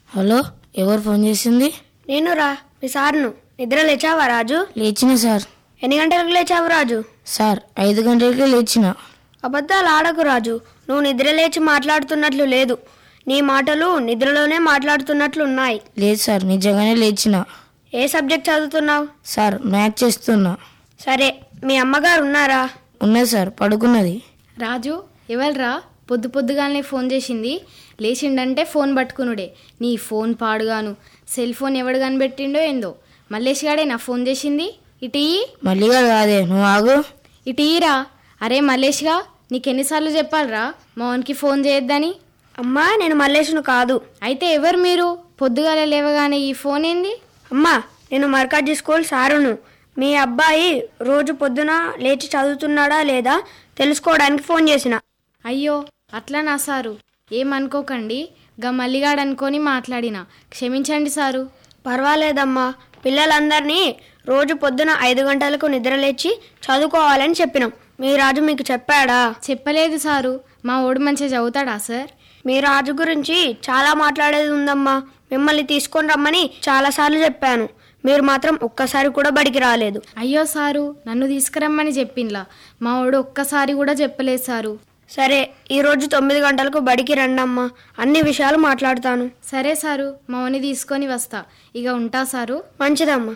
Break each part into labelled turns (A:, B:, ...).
A: hello ఎవరు phone చేసింది
B: నేను రా మీ సార్ను నిద్ర లేచావా రాజు
A: లేచిన సార్
B: ఎన్ని గంటలకు లేచావు రాజు
A: సార్ ఐదు గంటలకే లేచిన
B: అబద్ధాలు ఆడకు రాజు నువ్వు నిద్ర లేచి మాట్లాడుతున్నట్లు లేదు నీ మాటలు నిద్రలోనే మాట్లాడుతున్నట్లు ఉన్నాయి
A: లేదు సార్ నిజంగానే లేచిన
B: ఏ సబ్జెక్ట్ చదువుతున్నావు
A: సార్ మ్యాచ్ చేస్తున్నా
B: సరే మీ అమ్మగారు ఉన్నారా
A: ఉన్నది సార్ పడుకున్నది
C: రాజు ఎవల్రా పొద్దు పొద్దుగానే ఫోన్ చేసింది లేచిండంటే ఫోన్ పట్టుకునుడే నీ ఫోన్ పాడుగాను సెల్ ఫోన్ ఎవడు కనిపెట్టిండో ఏందో మల్లేష్ గాడే నా ఫోన్ చేసింది ఇటు ఇయ్యి,
A: మళ్ళీగా కాదే నువ్వు ఆగు
C: ఇటు ఇయ్యిరా అరే మల్లేష్గా నీకెన్నిసార్లు చెప్పాలరా మోహన్కి ఫోన్ చేయొద్దని
B: అమ్మా నేను మల్లేషును కాదు
C: అయితే ఎవరు మీరు పొద్దుగాల లేవగానే ఈ ఫోన్ ఏంది
B: అమ్మా నేను మర్కాజీ స్కూల్ సారును మీ అబ్బాయి రోజు పొద్దున లేచి చదువుతున్నాడా లేదా తెలుసుకోవడానికి ఫోన్ చేసిన
C: అయ్యో అట్లా నా సారు ఏమనుకోకండి గా మల్లిగాడు అనుకొని మాట్లాడినా క్షమించండి సారు
B: పర్వాలేదమ్మా పిల్లలందరినీ రోజు పొద్దున ఐదు గంటలకు నిద్రలేచి చదువుకోవాలని చెప్పినాం మీ రాజు మీకు చెప్పాడా
C: చెప్పలేదు సారు మా ఓడు మంచిగా చదువుతాడా సార్
B: మీ రాజు గురించి చాలా మాట్లాడేది ఉందమ్మా మిమ్మల్ని తీసుకొని రమ్మని చాలాసార్లు చెప్పాను మీరు మాత్రం ఒక్కసారి కూడా బడికి రాలేదు
C: అయ్యో సారు నన్ను తీసుకురమ్మని చెప్పిండ్లా మా వాడు ఒక్కసారి కూడా చెప్పలేదు సారు
B: సరే ఈ రోజు తొమ్మిది గంటలకు బడికి రండమ్మా అన్ని విషయాలు మాట్లాడతాను
C: సరే సారు మా వాడిని తీసుకొని వస్తా ఇక ఉంటా సారు
B: మంచిదమ్మా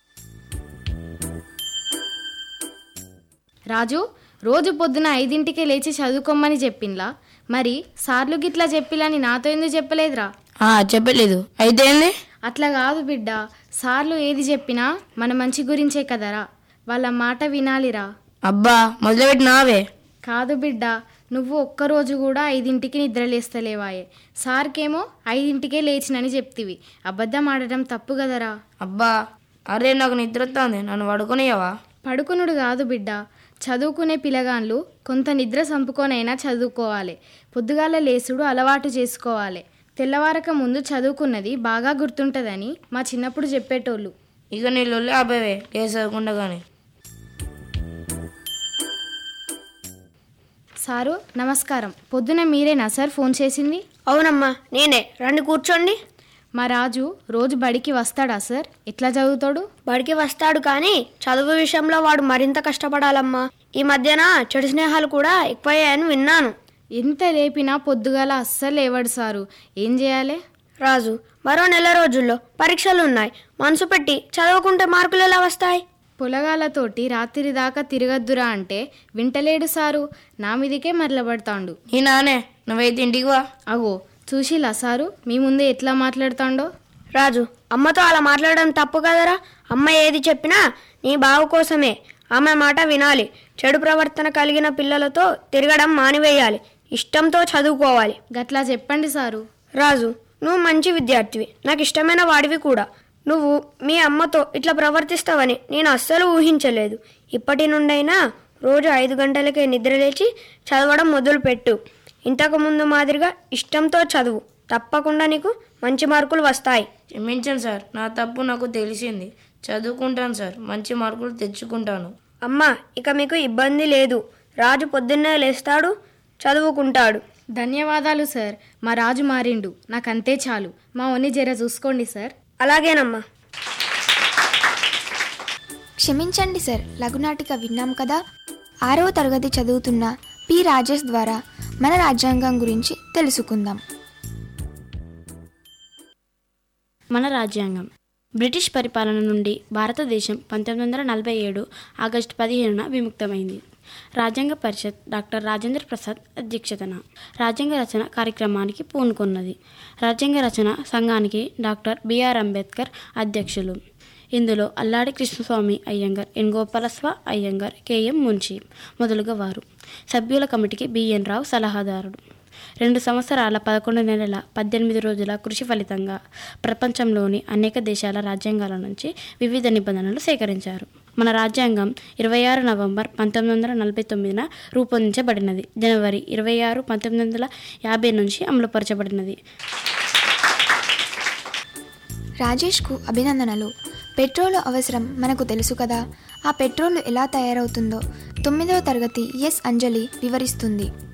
C: రాజు రోజు పొద్దున ఐదింటికే లేచి చదువుకోమని చెప్పిండ్లా మరి సార్లు గిట్లా చెప్పిలని నాతో ఎందుకు చెప్పలేదురా
A: ఆ, చెప్పలేదు అయితే ఏంది
C: అట్లా కాదు బిడ్డ సార్లు ఏది చెప్పినా మన మంచి గురించే కదరా వాళ్ళ మాట వినాలిరా
A: అబ్బా మొదలుపెట్టినావే
C: కాదు బిడ్డ నువ్వు ఒక్కరోజు కూడా ఐదింటికి నిద్రలేస్తలేవాయే సార్కేమో ఐదింటికే లేచినని చెప్తివి అబద్ధం ఆడటం తప్పు కదరా
A: అబ్బా అరే నాకు నిద్ర వస్తుంది నన్ను పడుకునేవా
C: పడుకునుడు కాదు బిడ్డ చదువుకునే పిల్లగాన్లు కొంత నిద్ర సంపుకొనైనా చదువుకోవాలి పొద్దుగాల లేసుడు అలవాటు చేసుకోవాలి తెల్లవారక ముందు చదువుకున్నది బాగా గుర్తుంటుందని మా చిన్నప్పుడు చెప్పేటోళ్ళు
A: ఇక నీ లొల్లి ఆపేవే లేచకుండా కానీ
C: సారు నమస్కారం పొద్దున మీరేనా సార్ ఫోన్ చేసింది
B: అవునమ్మా నేనే రండి కూర్చోండి
C: మా రాజు రోజు బడికి వస్తాడా సార్ ఎట్లా చదువుతాడు
B: బడికి వస్తాడు కానీ చదువు విషయంలో వాడు మరింత కష్టపడాలమ్మా ఈ మధ్యన చెడు స్నేహాలు కూడా ఎక్కువయ్యాయని విన్నాను
C: ఎంత లేపినా పొద్దుగాల అస్సలు లేవడు సారు ఏం చేయాలి
B: రాజు మరో నెల రోజుల్లో పరీక్షలు ఉన్నాయి మనసు పెట్టి చదవకుంటే మార్కులు ఎలా వస్తాయి
C: పొలగాలతోటి రాత్రి దాకా తిరగద్దురా అంటే వింటలేడు సారు నా మీదికే మరలబడతాండు
A: నీ నానే నువ్వైతే ఇంటికి వా
C: అగో చూసిలా సారు మీ ముందే ఎట్లా మాట్లాడుతాండో
B: రాజు అమ్మతో అలా మాట్లాడడం తప్పు కదరా అమ్మ ఏది చెప్పినా నీ బావు కోసమే ఆమె మాట వినాలి చెడు ప్రవర్తన కలిగిన పిల్లలతో తిరగడం మానివేయాలి ఇష్టంతో చదువుకోవాలి
C: గట్లా చెప్పండి సారు
B: రాజు నువ్వు మంచి విద్యార్థివి నాకు ఇష్టమైన వాడివి కూడా నువ్వు మీ అమ్మతో ఇట్లా ప్రవర్తిస్తావని నేను అస్సలు ఊహించలేదు ఇప్పటి నుండైనా రోజు ఐదు గంటలకే నిద్రలేచి చదవడం మొదలుపెట్టు ఇంతకు ముందు మాదిరిగా ఇష్టంతో చదువు తప్పకుండా నీకు మంచి మార్కులు వస్తాయి
A: క్షమించండి సార్ నా తప్పు నాకు తెలిసింది చదువుకుంటాను సార్ మంచి మార్కులు తెచ్చుకుంటాను
B: అమ్మా ఇక మీకు ఇబ్బంది లేదు రాజు పొద్దున్నే లేస్తాడు చదువుకుంటాడు
C: ధన్యవాదాలు సార్ మా రాజు మారిండు నాకంతే చాలు మా ఒన్ని జర చూసుకోండి సార్
B: అలాగేనమ్మా
D: క్షమించండి సార్ లఘునాటిక విన్నాం కదా ఆరవ తరగతి చదువుతున్న పి రాజేష్ ద్వారా మన రాజ్యాంగం గురించి తెలుసుకుందాం
E: మన రాజ్యాంగం బ్రిటిష్ పరిపాలన నుండి భారతదేశం పంతొమ్మిది వందల నలభై ఏడు ఆగస్టు పదిహేనున విముక్తమైంది రాజ్యాంగ పరిషత్ డాక్టర్ రాజేంద్ర ప్రసాద్ అధ్యక్షతన రాజ్యాంగ రచన కార్యక్రమానికి పూనుకున్నది రాజ్యాంగ రచన సంఘానికి డాక్టర్ బిఆర్ అంబేద్కర్ అధ్యక్షులు ఇందులో అల్లాడి కృష్ణస్వామి అయ్యంగార్ ఎన్ గోపాలస్వ అయ్యంగార్ కెఎం మున్షి మొదలుగా వారు సభ్యుల కమిటీకి బిఎన్ రావు సలహాదారుడు రెండు సంవత్సరాల పదకొండు నెలల పద్దెనిమిది రోజుల కృషి ఫలితంగా ప్రపంచంలోని అనేక దేశాల రాజ్యాంగాల నుంచి వివిధ నిబంధనలు సేకరించారు మన రాజ్యాంగం ఇరవై ఆరు నవంబర్ పంతొమ్మిది వందల నలభై తొమ్మిదిన రూపొందించబడినది జనవరి ఇరవై ఆరు పంతొమ్మిది వందల యాభై నుంచి అమలుపరచబడినది
D: రాజేష్కు అభినందనలు పెట్రోల్ అవసరం మనకు తెలుసు కదా ఆ పెట్రోల్ ఎలా తయారవుతుందో తొమ్మిదవ తరగతి ఎస్ అంజలి వివరిస్తుంది